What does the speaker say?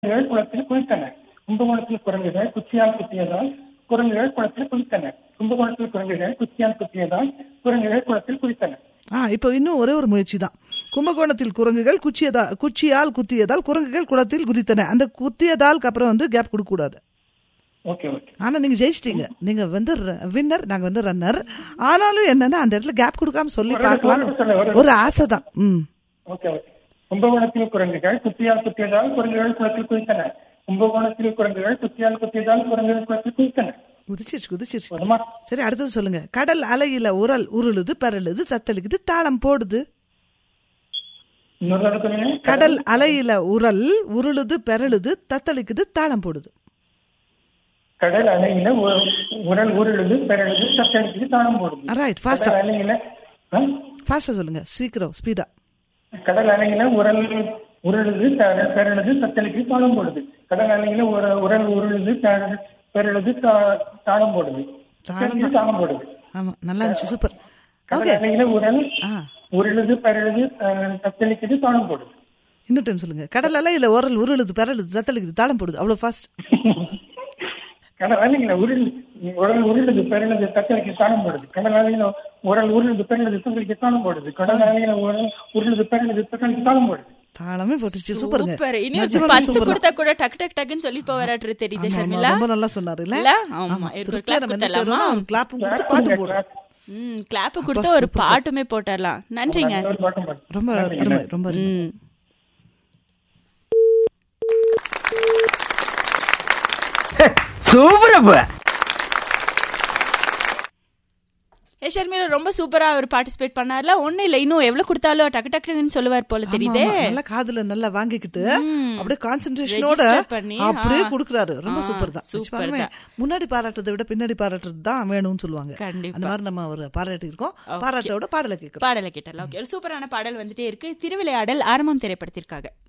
குரங்குகள் குளத்தில் குளித்தன கும்பகோணத்தில் குரங்குகள் குச்சியால் குத்தியதால் குரங்குகள் குளத்தில் குளித்தன கும்பகோணத்தில் குரங்குகள் குச்சியால் குத்தியதால் குரங்குகள் குளத்தில் குளித்தன ஆ இப்போ இன்னும் ஒரே ஒரு முயற்சி தான் கும்பகோணத்தில் குரங்குகள் குச்சியதா குச்சியால் குத்தியதால் குரங்குகள் குளத்தில் குதித்தன அந்த குத்தியதாலுக்கு அப்புறம் வந்து கேப் கொடுக்க கூடாது ஓகே ஓகே ஆனா நீங்க ஜெயிச்சிட்டீங்க நீங்க வந்து வின்னர் நாங்க வந்து ரன்னர் ஆனாலும் என்னன்னா அந்த இடத்துல கேப் கொடுக்காம சொல்லி ஒரு- பார்க்கலாம் ஒரு சொல்ல, ஒரு- ஒரு ஆசை தான் ம் ஓகே ஓகே கும்பகோணத்தில் குரங்குகள் குத்தியால் குத்தியதால் குரங்குகள் குளத்தில் குளித்தன கும்பகோணத்தில் குரங்குகள் குத்தியால் குத்தியதால் குரங்குகள் குளத்தில் குளித்தன குதிச்சிருச்சு குதிச்சிருச்சு போதுமா சரி அடுத்தது சொல்லுங்க கடல் அலையில உரல் உருளுது பரலுது தத்தளிக்குது தாளம் போடுது இன்னொரு தடவை சொல்லுங்க கடல் அலையில உரல் உருளுது பெரளுது தத்தளிக்குது தாளம் போடுது கடல் அலையில உ- உரல் உருளுது பெரழுது தத்தளிக்குது தாளம் போடுது ரைட் ஃபாஸ்டா கடல் அலையில ஆ? ஃபாஸ்டா சொல்லுங்க சீக்கிரம் ஸ்பீடா கடல் அலையில உரல் உருளுது பெர- பெரழுது தத்தளிக்குது தாளம் போடுது கடல் அலையில உர- உரல் உருளுது பெர- பெரழுது தா- தாளம் போடுது தத்தளிக்குது தாளம் போடுது ஆமா நல்லா இருந்துச்சு சூப்பர் கடல் ஓகே அலையில உரல் ஆ உருளுது பெரழுது அஹ், தத்தளிக்குது தாளம் போடுது இன்னொரு டைம் சொல்லுங்க கடல் அலையில உரல் உருளுது பெரளுது தத்தளிக்குது தாளம் போடுது அவ்வளவு ஃபாஸ்ட் கடல் அலையில உருள் உரல் உருளுது பெருளுது தத்தளிக்கு தாளம் போடுது கடல் அலையில உரல் உருளுது பெருளுது தத்தளிக்கு தாளம் போடுது கடல் அலையில உரல் உருளுது பெருளுது தத்தளிக்கு தாளம் போடுது தாளமே போட்டுச்சு சூப்பருங்க சூப்பர் இனி ஒரு நிஜமாவே பத்து சூப்பர் தான். கொடுத்தா கூட டக்கு டக்கு டக்குன்னு சொல்லி போவாராட்டு தெரியுது ஆமா, ஆமா, ஷர்மிளா ரொம்ப நல்லா சொன்னாரு இல்ல இல்ல? ஆமா, ஆமா இதுக்கு ஒரு திருப்தியா clap நம்ம என்ன கொடுத்துடலாமா? செய்யறோம்னா ஒரு கிளாப்பும் கொடுத்து பாட்டு போடுறோம் ம் கிளாப் கொடுத்து ஒரு பாட்டுமே போட்டுடலாம் நன்றிங்க ஒரு பாட்டும் பாடு. ரொம்ப அருமை ரொம்ப அருமை ம் சூப்பர் அப்ப ஏ ஷர்மிளா ரொம்ப சூப்பரா அவர் பார்ட்டிசிபேட் பண்ணார்ல ஒண்ணு இல்ல இன்னும் எவ்வளவு கொடுத்தாலும் டக்கு டக்குன்னு சொல்லுவார் போல தெரியுதே ஆமா, நல்லா காதுல நல்லா வாங்கிக்கிட்டு அப்படியே கான்சென்ட்ரேஷனோட Register பண்ணி, அப்படியே ஆ. கொடுக்குறாரு ரொம்ப ஆ, சூப்பர் தான் super நிஜமாலுமே தான். முன்னாடி பாராட்டுறதை விட பின்னாடி பாராட்டுறது தான் வேணும்னு சொல்லுவாங்க கண்டிப்பா. அந்த மாதிரி நம்ம அவர் பாராட்டி இருக்கோம் பாராட்டோட பாடலை கேட்கிறோம் பாடலை கேட்டலாம் ஓகே ஒரு சூப்பரான பாடல் வந்துட்டே இருக்கு திருவிளையாடல் ஆரம்பம் திரைப்படத்திற்காக